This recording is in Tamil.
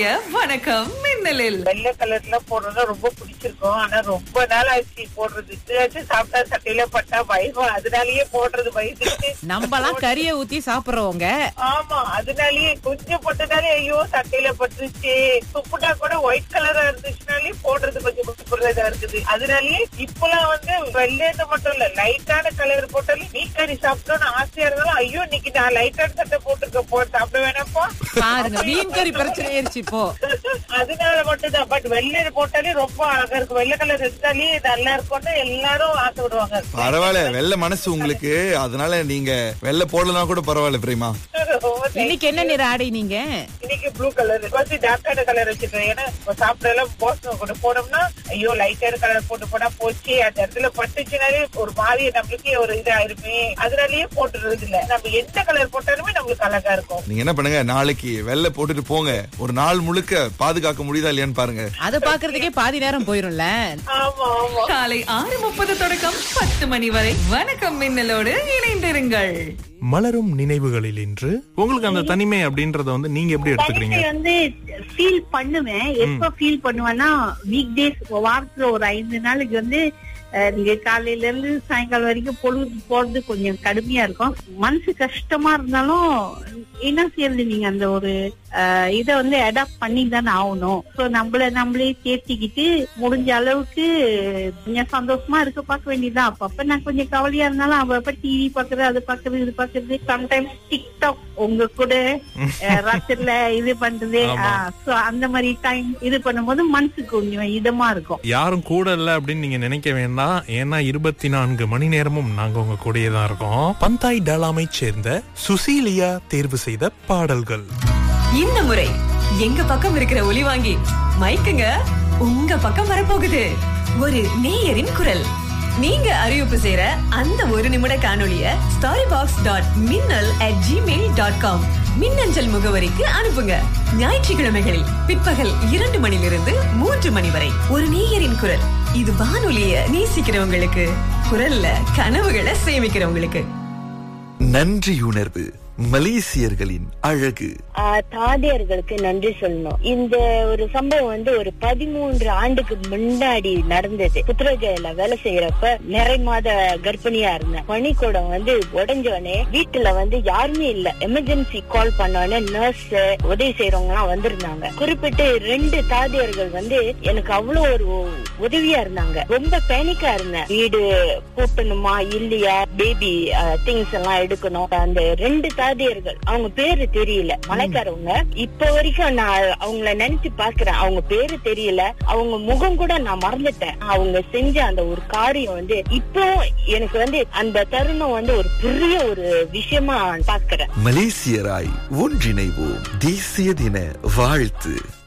இன்றைய வணக்கம் மின்னலில் வெள்ளை கலர்ல போடுறது ரொம்ப பிடிச்சிருக்கும் ஆனா ரொம்ப நாள் ஆச்சு போடுறது இதுலாச்சும் சாப்பிட்டா சட்டையில பட்டா பயம் அதனாலயே போடுறது பயந்துட்டு நம்மலாம் கறிய ஊத்தி சாப்பிடுறவங்க ஆமா அதனாலயே கொஞ்சம் போட்டதாலே ஐயோ சட்டையில பட்டுருச்சு துப்புட்டா கூட ஒயிட் கலரா இருந்துச்சுனாலே போடுறது கொஞ்சம் பயப்படுறதா இருக்குது அதனாலயே இப்பெல்லாம் வந்து வெள்ளைன்னு மட்டும் இல்ல லைட்டான கலர் போட்டாலும் மீன் கறி சாப்பிட்டோம்னு ஆசையா இருந்தாலும் ஐயோ இன்னைக்கு நான் லைட்டான சட்டை போட்டிருக்க போ சாப்பிட வேணாப்பா பாருங்க மீன் கறி பிரச்சனை ஆயிருச்சு இப்போ அதனால மட்டும்தான் பட் வெள்ளை போட்டாலே ரொம்ப அழகா இருக்கும் வெள்ளை கலர் இருந்தாலே நல்லா இருக்கும்னு எல்லாரும் ஆசைப்படுவாங்க பரவாயில்ல வெள்ளை மனசு உங்களுக்கு அதனால நீங்க வெள்ளை போடலாம் கூட பரவாயில்ல பிரேமா ரொம்ப thank இன்னைக்கு என்ன நிற ஆடை நீங்க இன்னைக்கு ப்ளூ கலர் ஃபர்ஸ்ட் டார்க்கான கலர் வச்சிருக்கேன் ஏன்னா இப்ப சாப்பிட எல்லாம் போஸ்ட் கொண்டு போனோம்னா ஐயோ லைட்டான கலர் போட்டு போனா போச்சு அந்த இடத்துல பட்டுச்சுனாலே ஒரு மாதிரி நம்மளுக்கே ஒரு இதாயிருமே அதனாலயே போட்டுறது இல்ல நம்ம எந்த கலர் போட்டாலுமே நம்மளுக்கு அழகா இருக்கும் நீங்க என்ன பண்ணுங்க நாளைக்கு வெள்ளை போட்டுட்டு போங்க ஒரு நாள் முழுக்க பாதுகாக்க முடியுதா இல்லையான்னு பாருங்க அத பாக்குறதுக்கே பாதி நேரம் போயிரும்ல ஆமா ஆமா காலை ஆறு முப்பது தொடக்கம் பத்து மணி வரை வணக்கம் மின்னலோடு இணைந்திருங்கள் மலரும் நினைவுகளில் இன்று உங்களுக்கு அந்த தனிமை அப்படின்றத வந்து நீங்க எப்படி எடுத்துக்கிறீங்க தனிமை வந்து ஃபீல் பண்ணுவேன் எப்ப ஃபீல் பண்ணுவேன்னா வீக் டேஸ் வாரத்துல ஒரு ஐந்து நாளைக்கு வந்து அஹ், நீங்க காலையில இருந்து சாயங்காலம் வரைக்கும் பொழுது போறது கொஞ்சம் கடுமையா இருக்கும் மனசு கஷ்டமா இருந்தாலும் என்ன செய்யறது நீங்க அந்த ஒரு அஹ், இத வந்து அடாப்ட் பண்ணி தானே ஆகணும் சோ நம்மள நம்மளே தேர்த்திக்கிட்டு முடிஞ்ச அளவுக்கு கொஞ்சம் சந்தோஷமா இருக்க பார்க்க வேண்டியதுதான் அப்பப்ப நான் கொஞ்சம் கவலையா இருந்தாலும் அப்பப்ப டிவி பாக்குறது அது பாக்குறது இது பாக்குறது சம்டைம்ஸ் டிக்டாக் உங்க கூட அஹ், ராத்திரில இது பண்றது ஆமா. சோ அந்த மாதிரி டைம் இது பண்ணும்போது மனசுக்கு கொஞ்சம் இதமா இருக்கும் யாரும் கூட இல்ல அப்படின்னு நீங்க நினைக்க வேண்டாம் ஏன்னா இருபத்தி நான்கு மணி நேரமும் நாங்க உங்க கூடயே தான் இருக்கோம் பந்தாய் டலாமை சேர்ந்த சுசீலியா தேர்வு செய்த பாடல்கள் இந்த முறை எங்க பக்கம் இருக்கிற ஒலி வாங்கி மைக்குங்க உங்க பக்கம் வரப்போகுது ஒரு நேயரின் குரல் நீங்க அறிவிப்பு செய்யற அந்த ஒரு நிமிட காணொளிய ஸ்டாரி பாக்ஸ் டாட் மின்னல் அட் ஜிமெயில் டாட் காம் மின்னஞ்சல் முகவரிக்கு அனுப்புங்க ஞாயிற்றுக்கிழமைகளில் பிற்பகல் இரண்டு மணிலிருந்து மூன்று மணி வரை ஒரு நேயரின் குரல் இது வானொலிய நேசிக்கிறவங்களுக்கு குரல்ல கனவுகளை சேமிக்கிறவங்களுக்கு நன்றியுணர்வு மலேசியர்களின் அழகு ஆஹ் தாதியர்களுக்கு நன்றி சொல்லணும் இந்த ஒரு சம்பவம் வந்து ஒரு பதிமூன்று ஆண்டுக்கு முன்னாடி நடந்தது புத்திரஜயில வேலை செய்யறப்ப நிறை மாத கர்ப்பிணியா இருந்தேன் பனிக்கூடம் வந்து உடஞ்சோடனே வீட்டுல வந்து யாருமே இல்ல எமர்ஜென்சி கால் பண்ணோடனே நர்ஸ் உதவி செய்யறவங்க எல்லாம் வந்திருந்தாங்க குறிப்பிட்டு ரெண்டு தாதியர்கள் வந்து எனக்கு அவ்வளவு ஒரு உதவியா இருந்தாங்க ரொம்ப பேனிக்கா இருந்தேன் வீடு கூட்டணுமா இல்லையா பேபி திங்ஸ் எல்லாம் எடுக்கணும் அந்த ரெண்டு தாதியர்கள் அவங்க பேரு தெரியல மலைக்காரவங்க இப்ப வரைக்கும் நான் அவங்கள நினைச்சு பாக்குறேன் அவங்க பேரு தெரியல அவங்க முகம் கூட நான் மறந்துட்டேன் அவங்க செஞ்ச அந்த ஒரு காரியம் வந்து இப்போ எனக்கு வந்து அந்த தருணம் வந்து ஒரு பெரிய ஒரு விஷயமா பாக்குறேன் மலேசியராய் ஒன்றிணைவோம் தேசிய தின வாழ்த்து